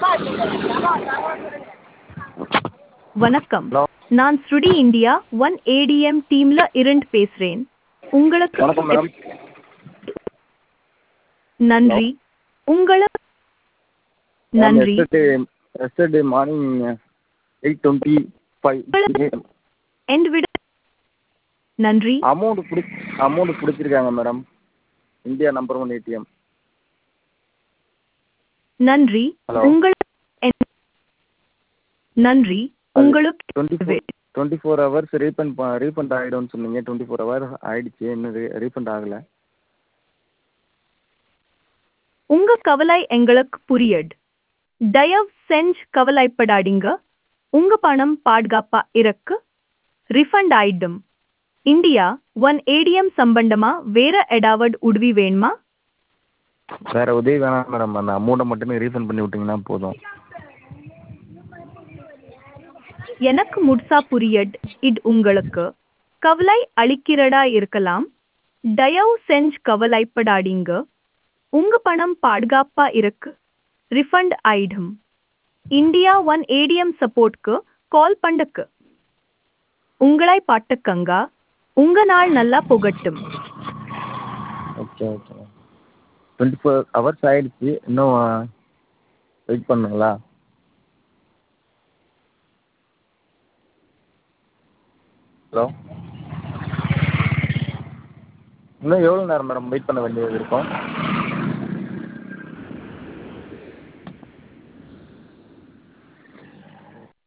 வணக்கம் ஹலோ நான் ஸ்ருடி இந்தியா ஒன் ஏடிஎம் டீம்ல இருந்து பேசுறேன் உங்களுக்கு வணக்கம் மேடம் நன்றி உங்களுக்கு நன்றி yesterday yesterday morning eight twenty five and விட நன்றி அமௌண்ட் பிடி அமௌண்ட் பிடிச்சிருக்காங்க madam India number one ATM நன்றி Hello. உங்களுக்கு என்- நன்றி உங்களுக்கு twenty four twenty four hours refund refund ஆகிடும்னு சொன்னீங்க டுவெண்ட்டி ஃபோர் ஹவர் ஆயிடுச்சு இன்னும் ரீஃபண்ட் ஆகலை உங்க கவலை எங்களுக்கு புரியுது தயவு செஞ்சு கவலைப்படாதீங்க உங்க பணம் பாதுகாப்பா இருக்கு ரிஃபண்ட் ஆயிடும் இந்தியா ஒன் ஏடிஎம் சம்பந்தமா வேற ஏதாவது உதவி வேணுமா வேறு உதவி வேணாம் மேடம் அந்த அமௌண்ட்டை மட்டுமே ரீஃபண்ட் பண்ணி விட்டிங்கன்னா போதும் எனக்கு முழுசா புரியுது இது உங்களுக்கு கவலை அளிக்கிறதா இருக்கலாம் தயவு செஞ்சு கவலைப்படாதீங்க உங்க பணம் பாதுகாப்பா இருக்கு ரிஃபண்ட் ஆயிடும் இந்தியா ஒன் ஏடிஎம் சப்போர்ட்க்கு கால் பண்ணுக்கு உங்களை பாட்டுக்கங்க உங்க நாள் நல்லா போகட்டும் okay okay twenty four hours ஆயிடுச்சு இன்னும் வெயிட் பண்ணுங்களா ஹலோ இன்னும் எவ்வளோ நேரம் மேடம் வெயிட் பண்ண வேண்டியது இருக்கும்